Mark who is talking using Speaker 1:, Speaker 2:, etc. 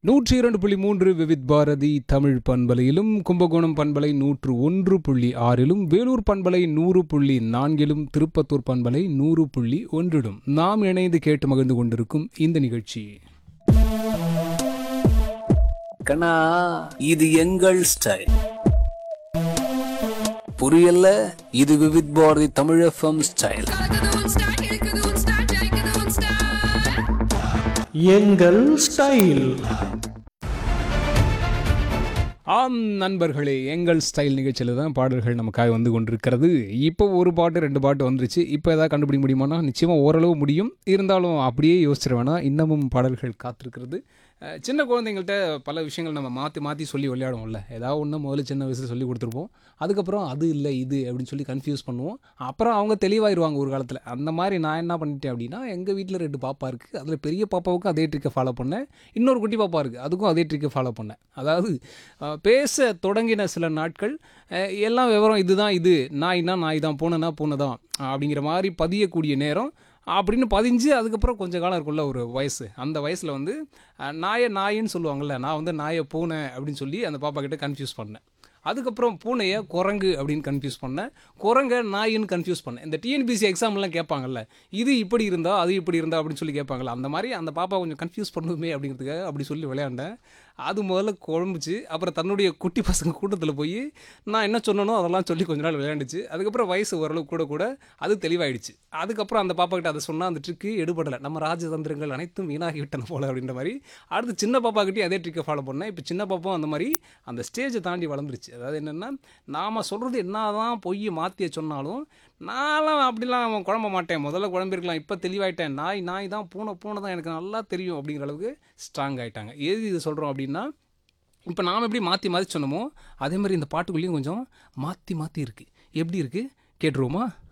Speaker 1: நூற்றி இரண்டு புள்ளி மூன்று விவித் பாரதி தமிழ் பண்பலையிலும் கும்பகோணம் பண்பலை நூற்று ஒன்று புள்ளி ஆறிலும் வேலூர் பண்பலை நூறு புள்ளி நான்கிலும் திருப்பத்தூர் பண்பலை நூறு புள்ளி ஒன்றிலும் நாம் இணைந்து கேட்டு மகிழ்ந்து கொண்டிருக்கும் இந்த நிகழ்ச்சி
Speaker 2: கண்ணா இது எங்கள் ஸ்டைல் புரியல இது விவித் பாரதி தமிழ் எஃப்எம் ஸ்டைல்
Speaker 3: கலக்குது உன் ஸ்டைல் இருக்குது உன் ஸ்டைல் ஜெயிக்குது உன் ஸ்டைல்
Speaker 4: எங்கள் ஸ்டைல்
Speaker 1: ஆம் நண்பர்களே எங்கள் ஸ்டைல் நிகழ்ச்சியில் தான் பாடல்கள் நமக்காக வந்து கொண்டிருக்கிறது இப்போ ஒரு பாட்டு ரெண்டு பாட்டு வந்துருச்சு இப்போ ஏதாவது கண்டுபிடிக்க முடியுமானா நிச்சயமாக ஓரளவு முடியும் இருந்தாலும் அப்படியே யோசிச்சிட வேணாம் இன்னமும் பாடல்கள் காத்திருக்கிறது அஹ், சின்ன குழந்தைங்கள்ட்ட பல விஷயங்கள் நம்ம மாற்றி மாற்றி சொல்லி விளையாடுவோம்ல ஏதாவது ஒன்று முதல்ல சின்ன வயசில் சொல்லி கொடுத்துருப்போம் அதுக்கப்புறம் அது இல்லை இது அப்படின்னு சொல்லி கன்ஃபியூஸ் பண்ணுவோம் அப்புறம் அவங்க தெளிவாயிருவாங்க ஒரு காலத்தில் அந்த மாதிரி நான் என்ன பண்ணிட்டேன் அப்படின்னா எங்கள் வீட்டில் ரெண்டு பாப்பா இருக்குது அதில் பெரிய பாப்பாவுக்கும் அதே ட்ரிக்கை ஃபாலோ பண்ணேன் இன்னொரு குட்டி பாப்பா இருக்குது அதுக்கும் அதே ட்ரிக்கை ஃபாலோ பண்ணேன் அதாவது அஹ், பேச தொடங்கின சில நாட்கள் அஹ், எல்லாம் விவரம் இதுதான் இது நாய்னா நாய் தான் பூனைனா பூனை தான் அப்படிங்கிற மாதிரி பதியக்கூடிய நேரம் அப்படின்னு பதிஞ்சு அதுக்கப்புறம் கொஞ்சம் காலம் இருக்குள்ள ஒரு வயசு அந்த வயசில் வந்து அஹ், நாயை நாயின்னு சொல்லுவாங்கள்ல நான் வந்து நாயை பூனை அப்படின்னு சொல்லி அந்த பாப்பா கிட்ட கன்ஃபியூஸ் பண்ணேன் அதுக்கப்புறம் பூனையை குரங்கு அப்படின்னு கன்ஃபியூஸ் பண்ணேன் குரங்கை நாயின்னு கன்ஃபியூஸ் பண்ணேன் இந்த டிஎன்பிசி எக்ஸாம்லாம் கேட்பாங்கல்ல இது இப்படி இருந்தா அது இப்படி இருந்தா அப்படின்னு சொல்லி கேட்பாங்கல்ல அந்த மாதிரி அந்த பாப்பா கொஞ்சம் கன்ஃபியூஸ் பண்ணுமே அப்படிங்கிறதுக்காக அப்படி சொல்லி விளையாண்டேன் அது முதல்ல குழம்புச்சு அப்புறம் தன்னுடைய குட்டி பசங்க கூட்டத்தில் போய் நான் என்ன சொன்னனோ அதெல்லாம் சொல்லி கொஞ்ச நாள் விளையாண்டுச்சு அதுக்கப்புறம் வயசு ஓரளவு கூட கூட அது தெளிவாயிடுச்சு அதுக்கப்புறம் அந்த பாப்பா கிட்ட அதை சொன்னால் அந்த ட்ரிக்கு எடுபடலை நம்ம ராஜதந்திரங்கள் அனைத்தும் வீணாகி விட்டன போல அப்படின்ற மாதிரி அடுத்து சின்ன பாப்பா கிட்டே அதே ட்ரிக்கை ஃபாலோ பண்ணேன் இப்போ சின்ன பாப்பாவும் அந்த மாதிரி அந்த ஸ்டேஜை தாண்டி வளர்ந்துருச்சு அதாவது என்னென்னா நாம் சொல்கிறது என்ன தான் பொய் மாற்றிய சொன்னாலும் நான்லாம் அப்படிலாம் அவன் குழம்ப மாட்டேன் முதல்ல குழம்பிருக்கலாம் இப்போ தெளிவாயிட்டேன் நாய் நாய் தான் பூனை பூனை தான் எனக்கு நல்லா தெரியும் அப்படிங்கிற அளவுக்கு ஸ்ட்ராங் ஆயிட்டாங்க எது இது சொல்கிறோம் அப்படின்னா இப்போ நாம் எப்படி மாற்றி மாற்றி சொன்னோமோ அதே மாதிரி இந்த பாட்டுக்குள்ளேயும் கொஞ்சம் மாற்றி மாற்றி இருக்குது எப்படி இருக்குது கேட்டுருவோமா